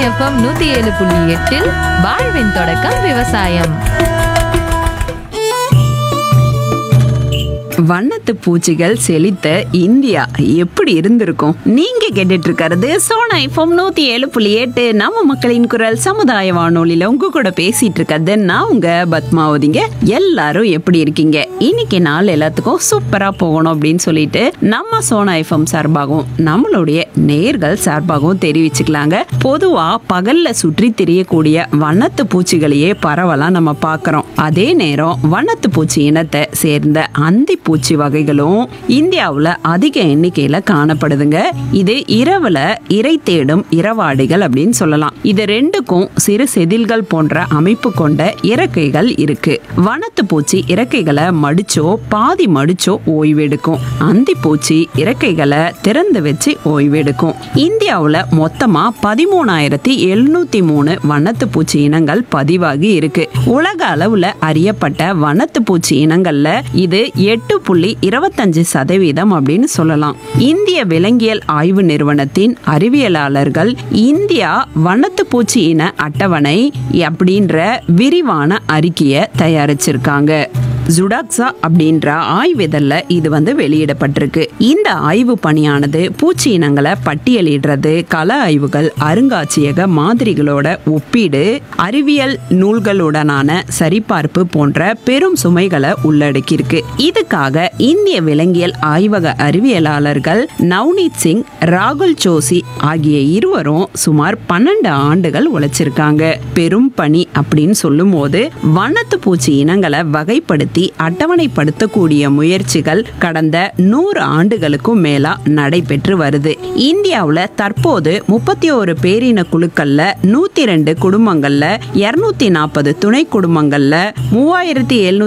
FM நூத்தி ஏழு புள்ளி எட்டில் வாழ்வின் தொடக்கம் விவசாயம் வண்ணத்து பூச்சிகள் செழித்த இந்தியா எப்படி இருந்திருக்கும் நீங்க கேட்டுட்டு இருக்கிறது சோனா எஃப்எம் நூத்தி ஏழு புள்ளி எட்டு நம்ம மக்களின் குரல் சமுதாய வானொலியில உங்க கூட பேசிட்டு இருக்கிறது நான் உங்க பத்மாவதிங்க எல்லாரும் எப்படி இருக்கீங்க இன்னைக்கு நாள் எல்லாத்துக்கும் சூப்பரா போகணும் அப்படின்னு சொல்லிட்டு நம்ம சோனா எஃப்எம் சார்பாகவும் நம்மளுடைய நேர்கள் சார்பாகவும் தெரிவிச்சுக்கலாங்க பொதுவா பகல்ல சுற்றி திரியக்கூடிய வண்ணத்து பூச்சிகளையே பரவலா நம்ம பார்க்கறோம் அதே நேரம் வண்ணத்து பூச்சி இனத்தை சேர்ந்த அந்தி பூச்சி வகைகளும் இந்தியாவுல அதிக எண்ணிக்கையில காணப்படுதுங்க இது இரவுல இரை தேடும் இரவாடிகள் அப்படின்னு சொல்லலாம் இது ரெண்டுக்கும் சிறு செதில்கள் போன்ற அமைப்பு கொண்ட இறக்கைகள் இருக்கு வனத்து பூச்சி இறக்கைகளை மடிச்சோ பாதி மடிச்சோ ஓய்வெடுக்கும் அந்தி பூச்சி இறக்கைகளை திறந்து வச்சு ஓய்வெடுக்கும் இந்தியாவுல மொத்தமா பதிமூணாயிரத்தி எழுநூத்தி மூணு வண்ணத்து பூச்சி இனங்கள் பதிவாகி இருக்கு உலக அளவுல அறியப்பட்ட வண்ணத்து பூச்சி இனங்கள்ல இது எட்டு புள்ளி இருபத்தஞ்சு சதவீதம் அப்படின்னு சொல்லலாம் இந்திய விலங்கியல் ஆய்வு நிறுவனத்தின் அறிவியலாளர்கள் இந்தியா வண்ணத்து பூச்சி இன அட்டவணை அப்படின்ற விரிவான அறிக்கையை தயாரிச்சிருக்காங்க ஜுடாக்ஸா அப்படின்ற ஆய்விதழ்ல இது வந்து வெளியிடப்பட்டிருக்கு இந்த ஆய்வு பணியானது பூச்சி இனங்களை பட்டியலிடுறது கள ஆய்வுகள் அருங்காட்சியக மாதிரிகளோட ஒப்பீடு அறிவியல் நூல்களுடனான சரிபார்ப்பு போன்ற பெரும் சுமைகளை உள்ளடக்கியிருக்கு இதுக்காக இந்திய விலங்கியல் ஆய்வக அறிவியலாளர்கள் நவ்னீத் சிங் ராகுல் ஜோஷி ஆகிய இருவரும் சுமார் பன்னெண்டு ஆண்டுகள் உழைச்சிருக்காங்க பெரும் பணி அப்படின்னு சொல்லும்போது வண்ணத்து பூச்சி இனங்களை வகைப்படுத்தி அட்டவணைப்படுத்தக்கூடிய முயற்சிகள் கடந்த நூறு ஆண்டுகளுக்கும் மேலா நடைபெற்று வருது இந்தியாவுல தற்போது முப்பத்தி ஒரு பேரின குழுக்கள்ல நூத்தி ரெண்டு குடும்பங்கள்ல இருநூத்தி நாற்பது துணை குடும்பங்கள்ல மூவாயிரத்தி எழுநூத்தி